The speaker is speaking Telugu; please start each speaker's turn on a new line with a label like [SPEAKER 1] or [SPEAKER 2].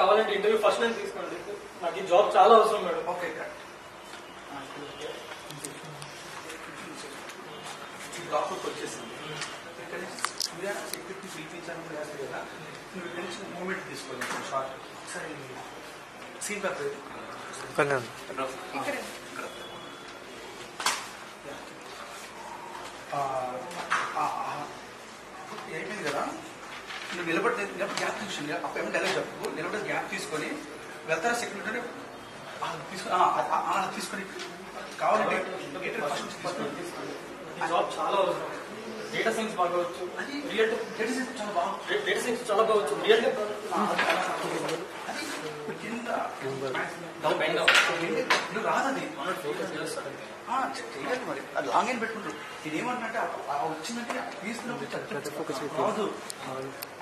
[SPEAKER 1] కావాలంటే ఇంటర్వ్యూ ఫస్ట్ నేను తీసుకోండి నాకు ఈ జాబ్ చాలా అవసరం మేడం
[SPEAKER 2] ఓకే కరెక్ట్ డాక్టర్కి వచ్చేసింది ఇక్కడ నుంచి సూర్య సెక్యూరిటీ పిలిపించాలని చేస్తారు కదా నువ్వు ఇక్కడ నుంచి మూమెంట్ తీసుకోవాలి షార్ట్ సరే సీన్ పేపర్
[SPEAKER 3] ఇక్కడ
[SPEAKER 2] అయిపోయింది కదా నువ్వు నిలబడి నిలబడి గ్యాప్ తీసుకుని అప్పుడు ఏమో డైలాగ్ చెప్పు నిలబడి గ్యాప్ తీసుకొని వెళ్తారా సెక్యూరిటీ తీసుకుని ఆ, ఆ, ఆ, తీసుకొని కావాలంటే ఇంటర్వ్యూ ఫస్ట్ నుంచి తీసుకోండి
[SPEAKER 1] ఈ జాబ్ చాలా అవసరం డేటా సైన్స్ బాగా వచ్చు
[SPEAKER 2] అది
[SPEAKER 1] రియల్
[SPEAKER 2] ladies అయితే చాలా బాగుంది
[SPEAKER 1] డేటా సైన్స్ చాలా బాగా వచ్చు రియల్
[SPEAKER 2] అది కింద
[SPEAKER 1] డౌన్ బెండ్
[SPEAKER 2] నువ్వు రాదది
[SPEAKER 1] మనం ఫోకస్ చేస్తాం
[SPEAKER 2] ఆ, చెయ్యాలి మరి అది లాంగ్ అయిన పెట్టుకుంటారు నేను ఏమంటున్నట్టే ఆ- ఆ వచ్చిందంటే తీసుకున్నప్పుడు రాదు